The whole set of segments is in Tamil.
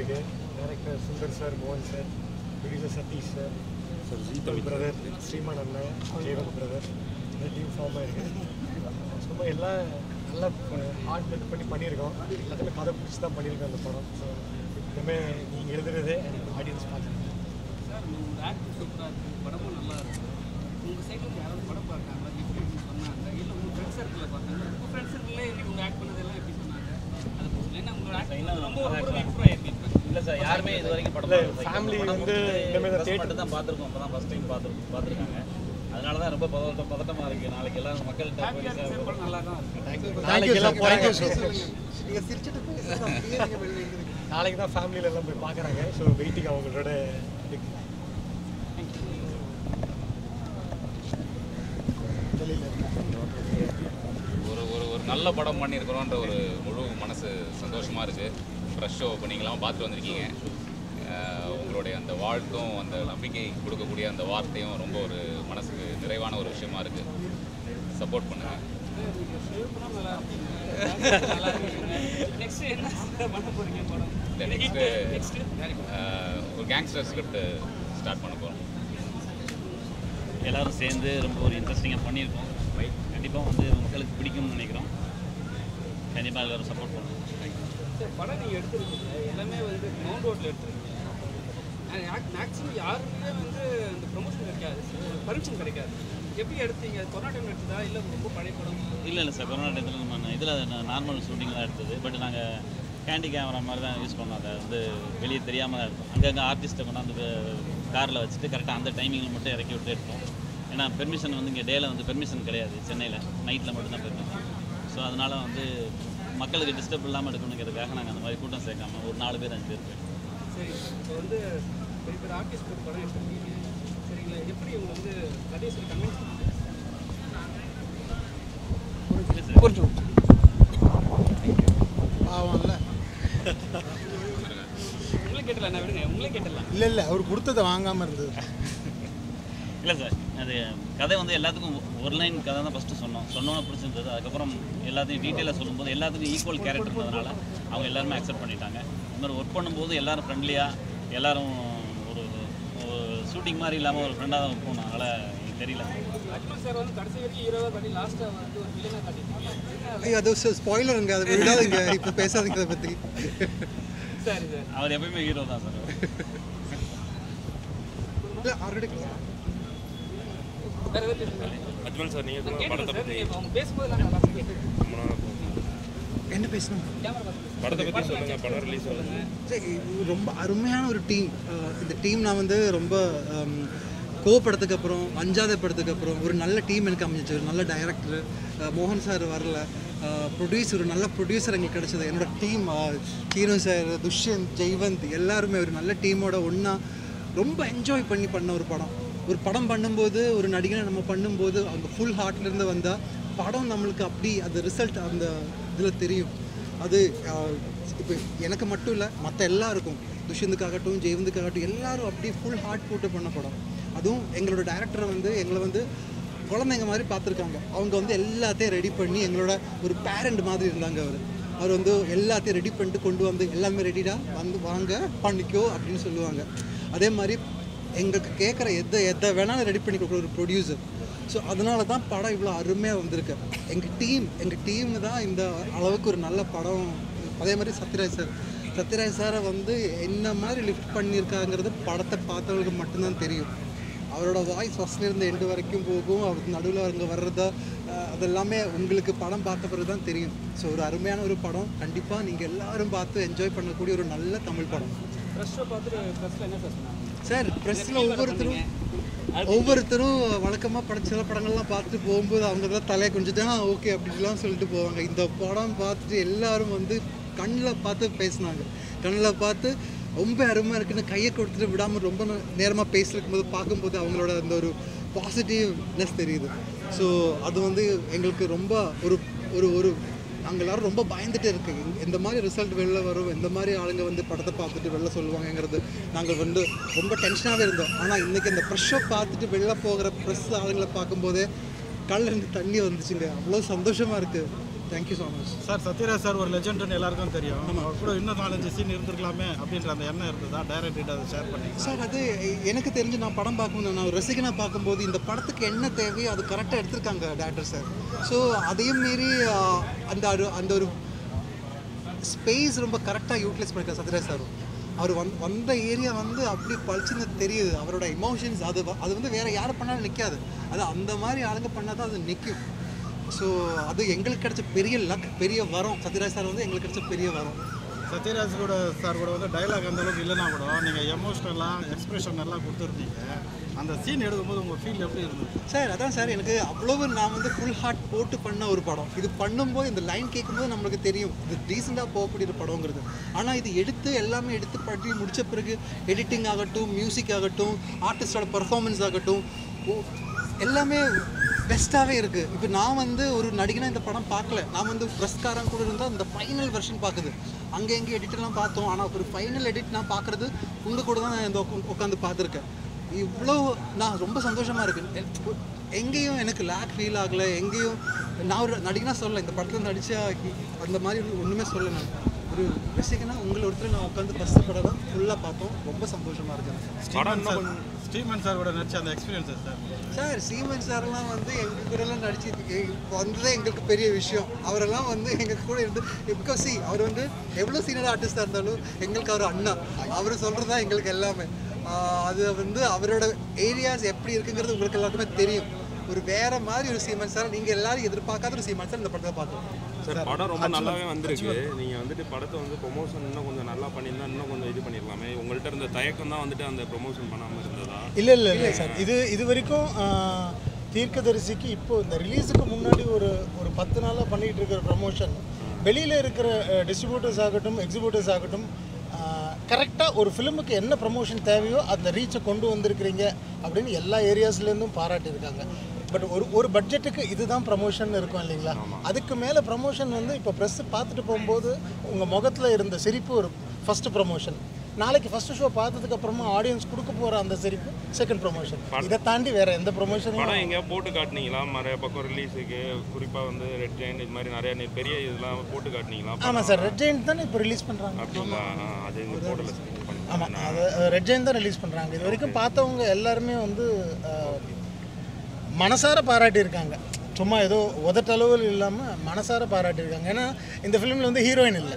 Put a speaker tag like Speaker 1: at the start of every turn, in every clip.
Speaker 1: ஆயிருக்கு டேரக்டர் சுந்தர் சார் மோகன் sir producer Satish sir sir brother ஸ்ரீமான் அண்ணன் ஜெயவந்த் பிரதர் இந்த டீம் ஃபார்ம் ஆயிருக்கு சும்மா எல்லாம் நல்லா ஹார்ட் ஒர்க் பண்ணி பண்ணியிருக்கோம் எல்லாத்துமே கதை பிடிச்சி தான் பண்ணியிருக்கோம் அந்த படம் ஸோ எப்பவுமே நீங்கள் எழுதுறதே ஆடியன்ஸ் பார்க்குறேன்
Speaker 2: சார் உங்கள் ஆக்டிங் சூப்பராக இருக்குது படமும் நல்லா இருக்குது உங்கள் சைடில் யாராவது படம் பார்த்தாங்களா எப்படி சொன்னாங்க இல்லை உங்கள் ஃப்ரெண்ட்ஸ் சர்க்கிளில் பார்த்தாங்க உங்கள் ஃப்ரெண்ட்ஸ் சர்க்கிளில் இன்னைக்கு உங்கள் ஆக்ட் பண்ணதெல்லாம் எப்படி சொன்னாங்க அது போதும். ஏன்னா உங்களோட ஆக்டிங் ரொம்ப ரொம்ப இம்ப்ரூவ் ஆகிருக்கு
Speaker 3: இல்லை சார் யாருமே இது வரைக்கும் படம்
Speaker 1: இல்லை,
Speaker 3: பார்த்தது
Speaker 1: family
Speaker 3: படம்
Speaker 1: வந்து
Speaker 3: முடிச்சுட்டு
Speaker 1: இனிமே தான்
Speaker 3: first
Speaker 1: theatre-
Speaker 3: மட்டும் தான் பார்த்துருக்கோம் இப்போ தான் ஃபஸ்ட் டைம் பார்த்து பார்த்துருக்காங்க அதனால தான் ரொம்ப பதட்டம் பதட்டமாக இருக்குது நாளைக்கு எல்லாம் மக்கள்கிட்ட போய்
Speaker 2: ஹாப்பியாக
Speaker 3: சார்
Speaker 2: சார் படம் நல்லா தான் இருக்குது
Speaker 1: நாளைக்கு எல்லாம் போகிறாங்க
Speaker 4: நீங்கள் சிரிச்சிட்டு பேசுறது அப்படியே நீங்கள் வெளியே
Speaker 1: நாளைக்கு தான் ஃபேமிலியில் எல்லாம் போய் பார்க்குறாங்க ஸோ வெயிட்டிங் அவங்களோட இதுக்கு
Speaker 5: ஒரு ஒரு ஒரு நல்ல படம் பண்ணியிருக்கிறோன்ற ஒரு முழு மனசு சந்தோஷமாக இருக்குது ஃப்ரெஷ் ஷோ இப்போ நீங்களாம் பார்த்துட்டு வந்திருக்கீங்க அஹ் உங்களுடைய அந்த வாழ்த்தும் அந்த நம்பிக்கை கொடுக்கக்கூடிய அந்த வார்த்தையும் ரொம்ப ஒரு மனசுக்கு நிறைவான ஒரு விஷயமா இருக்குது சப்போர்ட் பண்ணுங்கள்
Speaker 2: படம் நல்லா இருக்கீங்க நல்லா இருக்கீங்க நெக்ஸ்ட் என்ன பண்ண போகிறீங்க படம்
Speaker 5: இந்த நெக்ஸ்ட்டு ஒரு கேங்ஸ்டர் ஸ்கிரிப்ட் ஸ்டார்ட் பண்ண போகிறோம்
Speaker 3: எல்லாரும் சேர்ந்து ரொம்ப ஒரு இன்ட்ரெஸ்டிங்காக பண்ணியிருக்கோம் கண்டிப்பாக வந்து மக்களுக்கு பிடிக்கும்னு நினைக்கிறோம் கண்டிப்பாக எல்லாரும் சப்போர்ட் பண்ணுவோம்
Speaker 2: சார் படம் நீங்கள் எடுத்துருக்கீங்க எல்லாமே வந்து மவுண்ட் ரோட்டில் எடுத்துருக்கீங்க மேக்ஸிமம் யாருக்குமே வந்து அந்த ப்ரொமோஷன் கிடைக்காது பர்மிஷன் கிடைக்காது எப்படி எடுத்தீங்க கொரோனா டைம் எடுத்ததா இல்லை ரொம்ப பழைய படம்
Speaker 3: இல்லை இல்லை சார் கொரோனா டயத்தில் நம்ம இதில் நார்மல் ஷூட்டிங் தான் எடுத்தது பட் நாங்கள் கேண்டி கேமரா மாதிரி தான் யூஸ் பண்ணோம் அதை வந்து வெளியே தெரியாமல் தான் எடுத்தோம் அங்கங்கே ஆர்டிஸ்ட்டை கொண்டாந்து காரில் வச்சுட்டு கரெக்டாக அந்த டைமிங்கில் மட்டும் இறக்கி விட்டு எடுத்தோம் ஏன்னா பெர்மிஷன் வந்து இங்கே டேல வந்து பெர்மிஷன் கிடையாது சென்னையில் நைட்டில் மட்டும்தான் பெர்மிஷன் ஸோ அதனால் வந்து மக்களுக்கு டிஸ்டர்ப் இல்லாமல் எடுக்கணுங்கிறதுக்காக நாங்கள் அந்த மாதிரி கூட்டம் சேர்க்காம ஒரு நாலு பேர் அஞ்சு பேர் போயிட்டோம்
Speaker 2: சரி இப்போ வந்து பெரிய பெரிய ஆர்டிஸ்ட் ஒரு படம் எடுத்துருக்கீங்க சரிங்களா எப்படி உங்களை வந்து கதையை சொல்லி கன்வின்ஸ் பண்ணுங்க
Speaker 4: பாவம்ல
Speaker 2: உங்களே கேட்டலாம் நான் விடுங்க உங்களே கேட்டலாம்
Speaker 4: இல்லை இல்லை அவர் கொடுத்ததை வாங்காமல் இருந்தது
Speaker 3: இல்லை சார் அது கதை வந்து எல்லாத்துக்கும் ஒரு லைன் கதை தான் ஃபஸ்ட்டு சொன்னோம் சொன்னோன்னு பிடிச்சிருந்தது அதுக்கப்புறம் எல்லாத்தையும் டீட்டெயிலாக சொல்லும்போது எல்லாத்துக்கும் ஈக்குவல் கேரக்டர்ன்றதுனால அவங்க எல்லாருமே அக்செப்ட் பண்ணிட்டாங்க இந்த மாதிரி ஒர்க் பண்ணும்போது எல்லாரும் ஃப்ரெண்ட்லியாக எல்லாரும் ஒரு ஷூட்டிங் மாதிரி இல்லாமல் ஒரு ஃப்ரெண்டாக தான் ஒர்க் பண்ணோம் அதனால் எனக்கு தெரியல
Speaker 2: அஜ்மல் சார் வந்து கடைசி வரைக்கும் ஹீரோவாக காட்டி லாஸ்ட்டாக வந்து ஒரு வில்லனாக காட்டிட்டீங்க
Speaker 4: ஐயோ அது ஸ்பாய்லருங்க அதை விடாதுங்க இப்போ பேசாதீங்க அதை பற்றி
Speaker 2: சரி சார்
Speaker 3: அவர் எப்பயுமே ஹீரோ தான் சார்
Speaker 4: இல்லை ஆல்ரெடி
Speaker 2: வேறு எதாவது பேசுங்க
Speaker 6: அஜ்மல் சார் நீங்கள்
Speaker 2: நான்
Speaker 6: சொல்லுங்க
Speaker 2: கேட்டேன்
Speaker 6: படத்தை
Speaker 2: சார்
Speaker 6: பற்றி
Speaker 2: நீங்கள் அவங்க பேசும்போது நான் நல்லா கேட்டேன்
Speaker 6: ரொம்ப நாளா போகுது.
Speaker 4: என்ன பேசணும்
Speaker 2: கேமரா பார்த்து
Speaker 6: படத்தை பற்றி சொல்லுங்க படம் ரிலீஸ் ஆகுது
Speaker 4: சரி, இது ரொம்ப அருமையான ஒரு டீம் இந்த டீம் நான் வந்து ரொம்ப ஆம், கோ படத்துக்கு அப்புறம் அஞ்சாத படத்துக்கு அப்புறம் ஒரு நல்ல டீம் எனக்கு அமைஞ்சிச்சு ஒரு நல்ல டைரக்டர் மோகன் சார் வரல ப்ரொடியூசர் ஒரு நல்ல ப்ரொடியூசர் எங்களுக்கு கிடைச்சது என்னோட டீம் கீனு சார் துஷ்யந்த் ஜெய்வந்த் எல்லாருமே ஒரு நல்ல டீமோட ஒன்றா ரொம்ப என்ஜாய் பண்ணி பண்ண ஒரு படம் ஒரு படம் பண்ணும்போது ஒரு நடிகனை நம்ம பண்ணும்போது அவங்க ஃபுல் ஹார்ட்லேருந்து வந்தால் படம் நம்மளுக்கு அப்படி அந்த ரிசல்ட் அந்த இதில் தெரியும் அது இப்போ எனக்கு மட்டும் இல்லை மற்ற எல்லாருக்கும் துஷ்யந்துக்காகட்டும் ஜெயவந்துக்காகட்டும் எல்லாரும் அப்படியே ஃபுல் ஹார்ட் போட்டு பண்ண படம் அதுவும் எங்களோட டேரக்டரை வந்து எங்களை வந்து குழந்தைங்க மாதிரி பார்த்துருக்காங்க அவங்க வந்து எல்லாத்தையும் ரெடி பண்ணி எங்களோட ஒரு பேரண்ட் மாதிரி இருந்தாங்க அவர் அவர் வந்து எல்லாத்தையும் ரெடி பண்ணிட்டு கொண்டு வந்து எல்லாமே ரெடிடா வந்து வாங்க பண்ணிக்கோ அப்படின்னு சொல்லுவாங்க அதே மாதிரி எங்களுக்கு கேட்குற எதை எதை வேணாலும் ரெடி பண்ணி கொடுக்குற ஒரு ப்ரொடியூசர் ஸோ அதனால தான் படம் இவ்வளோ அருமையாக வந்திருக்கு எங்கள் டீம் எங்கள் டீம் தான் இந்த அளவுக்கு ஒரு நல்ல படம் அதே மாதிரி சத்யராஜ் சார் சத்யராஜ் சாரை வந்து என்ன மாதிரி லிஃப்ட் பண்ணியிருக்காங்கிறது படத்தை பார்த்தவங்களுக்கு மட்டும்தான் தெரியும் அவரோட வாய்ஸ் ஃபஸ்ட்லேருந்து எண்டு வரைக்கும் போகும் அவர் நடுவில் அங்கே வர்றதா அஹ், அதெல்லாமே உங்களுக்கு படம் பார்த்த பிறகு தான் தெரியும் ஸோ ஒரு அருமையான ஒரு படம் கண்டிப்பாக நீங்கள் எல்லாரும் பார்த்து என்ஜாய் பண்ணக்கூடிய ஒரு நல்ல தமிழ் படம்
Speaker 2: ப்ரெஷ் ஷோ பார்த்துட்டு ப்ரெஸ்ஸில் என்ன சார் சொன்னாங்க
Speaker 4: சார் ப்ரெஸ்ஸில் ஒவ்வொருத்தரும் ஒவ்வொருத்தரும் வழக்கமாக பட சில படங்கள்லாம் பார்த்துட்டு போகும்போது அவங்க தான் தலையை கொஞ்சிட்டு ஆ ஓகே அப்படிலாம் சொல்லிட்டு போவாங்க இந்த படம் பார்த்துட்டு எல்லாரும் வந்து கண்ணில் பார்த்து பேசினாங்க கண்ணில் பார்த்து ரொம்ப அருமையாக இருக்குன்னு கையை கொடுத்துட்டு விடாமல் ரொம்ப நேரமாக பேசிருக்கும் போது பார்க்கும்போது அவங்களோட அந்த ஒரு பாசிட்டிவ்னஸ் தெரியுது ஸோ அது வந்து எங்களுக்கு ரொம்ப ஒரு ஒரு ஒரு நாங்கள் எல்லாரும் ரொம்ப பயந்துட்டு இருக்கு எந்த மாதிரி ரிசல்ட் வெளில வரும் எந்த மாதிரி ஆளுங்க வந்து படத்தை பார்த்துட்டு வெளில சொல்லுவாங்கங்கிறது நாங்கள் வந்து ரொம்ப டென்ஷனாகவே இருந்தோம் ஆனால் இன்றைக்கி அந்த ப்ரெஷ்ஷை பார்த்துட்டு வெளில போகிற ப்ரெஸ் ஆளுங்களை பார்க்கும்போதே கண்ணில் இருந்து தண்ணி வந்துச்சுங்க அவ்வளோ சந்தோஷமாக இருக்குது thank you so much
Speaker 7: sir Sathyaraj sir ஒரு லெஜெண்ட்னு எல்லாருக்கும் தெரியும் அவர் கூட இன்னும் நாலஞ்சு சீன் இருந்திருக்கலாமே அப்படின்ற அந்த எண்ணம் இருந்ததா டைரக்டர் அதை ஷேர் பண்ணி
Speaker 4: சார் அது எனக்கு தெரிஞ்சு நான் படம் பார்க்கும்போது நான் ஒரு ரசிகனாக பார்க்கும்போது இந்த படத்துக்கு என்ன தேவையோ அது கரெக்டாக எடுத்திருக்காங்க டேரக்டர் சார் ஸோ அதையும் மீறி ஆஹ், அந்த ஒரு அந்த ஒரு ஸ்பேஸ் ரொம்ப கரெக்டாக யூட்டிலைஸ் பண்ணிருக்காரு சத்யராஜ் சார் அவர் வந் வந்த ஏரியா வந்து அப்படி பளிச்சுன்னு தெரியுது அவரோட எமோஷன்ஸ் அது வ- அது வந்து வேற யாரை பண்ணாலும் நிற்காது அது அந்த மாதிரி ஆளுங்க பண்ணால் தான் அது நிற்கும் ஸோ அது எங்களுக்கு கிடைச்ச பெரிய லக் பெரிய வரம் சத்யராஜ் சார் வந்து எங்களுக்கு கிடைச்ச பெரிய வரம்
Speaker 7: சத்யராஜ் கூட சார் கூட வந்து டைலாக் அந்த அளவுக்கு இல்லைனா கூட நீங்கள் எமோஷ்னலாக எக்ஸ்பிரஷன் எல்லாம் கொடுத்துருந்தீங்க அந்த சீன் எடுக்கும்போது உங்கள் ஃபீல் எப்படி இருந்தது
Speaker 4: சார் அதான் சார் எனக்கு அவ்வளவு நான் வந்து ஃபுல் ஹார்ட் போட்டு பண்ண ஒரு படம் இது பண்ணும்போது இந்த லைன் கேட்கும்போது நம்மளுக்கு தெரியும் இது டீசெண்டாக போகக்கூடிய ஒரு படங்கிறது ஆனால் இது எடுத்து எல்லாமே எடுத்து பண்ணி முடிச்ச பிறகு எடிட்டிங் ஆகட்டும் மியூசிக் ஆகட்டும் ஆர்டிஸ்டோட பர்ஃபார்மன்ஸ் ஆகட்டும் ஓ- எல்லாமே பெஸ்ட்டாகவே இருக்குது இப்போ நான் வந்து ஒரு நடிகனா இந்த படம் பார்க்கல நான் வந்து ப்ரெஸ்காரன் கூட இருந்தால் இந்த ஃபைனல் வெர்ஷன் பார்க்குது அங்கே எங்கே எடிட்டெல்லாம் பார்த்தோம் ஆனால் ஒரு ஃபைனல் எடிட் நான் பார்க்குறது உங்கள் கூட தான் நான் இந்த உட்காந்து பார்த்துருக்கேன் இவ்வளோ நான் ரொம்ப சந்தோஷமாக இருக்கு எங்கேயும் எனக்கு லேக் ஃபீல் ஆகலை எங்கேயும் நான் ஒரு நடிகனா சொல்லலை இந்த படத்தில் நடிச்சா அந்த மாதிரி ஒன்றுமே சொல்லலை நான் ஒரு ரசிகனா உங்களை ஒருத்தர் நான் உட்காந்து ஃபஸ்ட்டு படம் ஃபுல்லாக பார்த்தோம் ரொம்ப சந்தோஷமாக இருக்கேன்
Speaker 7: ஸ்டீமன் சார் ஸ்டீமன் சார் கூட நடிச்ச அந்த எக்ஸ்பீரியன்ஸஸ் சார்
Speaker 4: சார் சீமன் சார்லாம் வந்து எங்கள் கூடலாம் நடிச்சு வந்ததே எங்களுக்கு பெரிய விஷயம் அவரெல்லாம் வந்து எங்கள் கூட இருந்து பிகாஸ் சி அவர் வந்து எவ்வளோ சீனியர் ஆர்டிஸ்டாக இருந்தாலும் எங்களுக்கு அவர் அண்ணா அவர் சொல்கிறது தான் எங்களுக்கு எல்லாமே ஆஹ் அது வந்து அவரோட ஏரியாஸ் எப்படி இருக்குங்கிறது உங்களுக்கு எல்லாருக்குமே தெரியும் ஒரு வேற மாதிரி ஒரு சீமன் சார் நீங்கள் எல்லாரும் எதிர்பார்க்காத ஒரு சீமன் சார் இந்த படத்தை பார்த்தோம்
Speaker 6: சார் படம் ரொம்ப நல்லாவே வந்திருக்கு நீங்கள் வந்துட்டு படத்தை வந்து ப்ரொமோஷன் இன்னும் கொஞ்சம் நல்லா பண்ணியிருந்தா இன்னும் கொஞ்சம் இது பண்ணிருக்கலாமே உங்கள்கிட்ட இருந்த தயக்கம் தான் வந்துட்டு அந்த ப்ரொமோஷன் பண்ணாமல் இருந்ததா
Speaker 8: இல்லை இல்லை இல்லை சார் இது இது வரைக்கும் ஆஹ், தீர்க்கதரிசிக்கு இப்போ இந்த ரிலீஸுக்கு முன்னாடி ஒரு ஒரு பத்து நாளாக பண்ணிகிட்டு இருக்கிற ப்ரமோஷன் வெளியில் இருக்கிற டிஸ்ட்ரிபியூட்டர்ஸ் ஆகட்டும் எக்ஸிபியூட்டர்ஸ் ஆகட்டும் கரெக்டாக ஒரு ஃபிலிமுக்கு என்ன ப்ரமோஷன் தேவையோ அந்த ரீச்சை கொண்டு வந்திருக்கிறீங்க அப்படின்னு எல்லா ஏரியாஸ்லேருந்தும் பாராட்டியிருக்காங்க பட் ஒரு ஒரு பட்ஜெட்டுக்கு இதுதான் ப்ரமோஷன் இருக்கும் இல்லைங்களா அதுக்கு மேலே ப்ரமோஷன் வந்து இப்போ ப்ரெஸ் பார்த்துட்டு போகும்போது உங்கள் முகத்தில் இருந்த சிரிப்பு ஒரு ஃபஸ்ட்டு ப்ரமோஷன் நாளைக்கு ஃபர்ஸ்ட் ஷோ பார்த்ததுக்கு அப்புறமா ஆடியன்ஸ் கொடுக்க போகிற அந்த சிரிப்பு செகண்ட் ப்ரொமோஷன் இதை தாண்டி வேற எந்த ப்ரொமோஷனும்
Speaker 6: படம் எங்கேயா போட்டு காட்டினீங்களா நிறைய பக்கம் ரிலீஸுக்கு குறிப்பாக வந்து ரெட் ஜெயின் இது மாதிரி நிறைய நெ- பெரிய இதெல்லாம் போட்டு காட்டினீங்களா
Speaker 8: ஆமாம் சார் ரெட் ஜெயின்ட் தானே இப்போ ரிலீஸ் பண்ணுறாங்க
Speaker 6: அப்படிங்களா ஆ, அது இங்கே போடல
Speaker 8: ஆமாம் அது ரெட் ஜெயின் தான் ரிலீஸ் பண்ணுறாங்க இது வரைக்கும் பார்த்தவங்க எல்லாருமே வந்து அஹ், மனசார பாராட்டியிருக்காங்க சும்மா ஏதோ உதட்டளவில் இல்லாமல் மனசார பாராட்டியிருக்காங்க ஏன்னா இந்த ஃபிலிமில் வந்து ஹீரோயின் இல்லை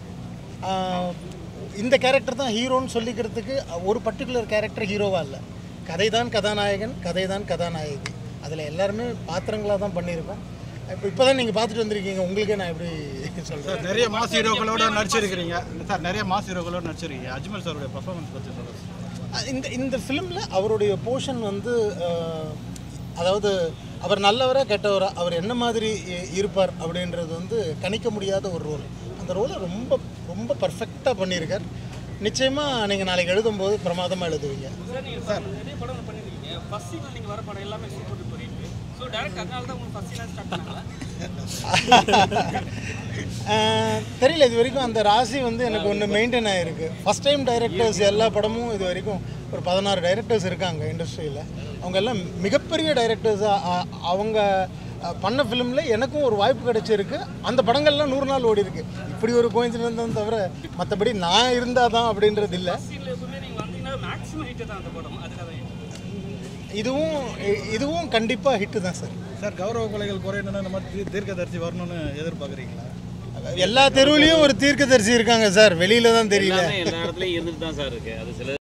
Speaker 8: ஆஹ், இந்த கேரக்டர் தான் ஹீரோன்னு சொல்லிக்கிறதுக்கு ஒரு பர்டிகுலர் கேரக்டர் ஹீரோவாக இல்லை கதை தான் கதாநாயகன் கதை தான் கதாநாயகி அதில் எல்லாருமே பாத்திரங்களாக தான் பண்ணியிருக்கோம் இப்போ இப்போ தான் நீங்கள் பார்த்துட்டு வந்திருக்கீங்க உங்களுக்கே நான் எப்படி சொல்கிறேன்
Speaker 7: சார் நிறைய மாஸ் ஹீரோக்களோட நடிச்சிருக்கிறீங்க சார் நிறைய மாஸ் ஹீரோக்களோட நடிச்சிருக்கீங்க அஜ்மல் சாருடைய பர்ஃபார்மன்ஸ் பற்றி சொல்லுங்கள்
Speaker 8: அஹ் இந்த இந்த ஃபிலிமில் அவருடைய போர்ஷன் வந்து அஹ், அதாவது அவர் நல்லவரா கெட்டவரா அவர் என்ன மாதிரி இ- இருப்பார் அப்படின்றது வந்து கணிக்க முடியாத ஒரு ரோல் அந்த ரோலை ரொம்ப ரொம்ப பர்ஃபெக்டாக பண்ணியிருக்கார் நிச்சயமாக நீங்கள் நாளைக்கு எழுதும்போது பிரமாதமாக எழுதுவீங்க
Speaker 2: சார் நீங்கள் சார் நிறைய படம் பண்ணியிருக்கீங்க ஃபர்ஸ்ட் சீனில் நீங்கள் வர படம் எல்லாமே super duper hit so direct அதனால தான் உங்களுக்கு ஃபர்ஸ்ட் சீனாக ஸ்டார்ட் பண்ணாங்களா
Speaker 8: அஹ், தெரியல இது வரைக்கும் அந்த ராசி வந்து எனக்கு ஒன்று மெயின்டைன் ஆகிருக்கு ஃபஸ்ட் டைம் டைரக்டர்ஸ் எல்லா படமும் இது வரைக்கும் ஒரு பதினாறு டைரக்டர்ஸ் இருக்காங்க இண்டஸ்ட்ரியில் அவங்க எல்லாம் மிகப்பெரிய டைரக்டர்ஸாக அவங்க அஹ், பண்ண ஃபிலிமில் எனக்கும் ஒரு வாய்ப்பு கிடைச்சிருக்கு அந்த படங்கள்லாம் நூறு நாள் ஓடி இருக்கு இப்படி ஒரு கோயின்சிடன்ஸ் தான் தவிர மற்றபடி நான் இருந்தால் தான் அப்படின்றது இல்லை
Speaker 2: சீனில் எப்பவுமே நீங்கள் வந்தீங்கன்னா மேக்ஸிமம் ஹிட் தான் அந்த படம் அதுக்காக தான் hit.
Speaker 8: இதுவும் இ- இதுவும் கண்டிப்பாக ஹிட்டு தான் சார்
Speaker 7: சார் கௌரவ கொலைகள் குறையணும்னு இந்த மாதிரி தீ- தீர்க்கதரிசி வரணும்னு எதிர்பார்க்குறீங்களா
Speaker 8: எல்லா தெருவுலேயும் ஒரு தீர்க்கதரிசி இருக்காங்க சார் வெளியில தான் தெரியல
Speaker 3: எல்லாமே எல்லா இடத்துலையும் இருந்துட்டு தான் சார் இருக்கு அது சில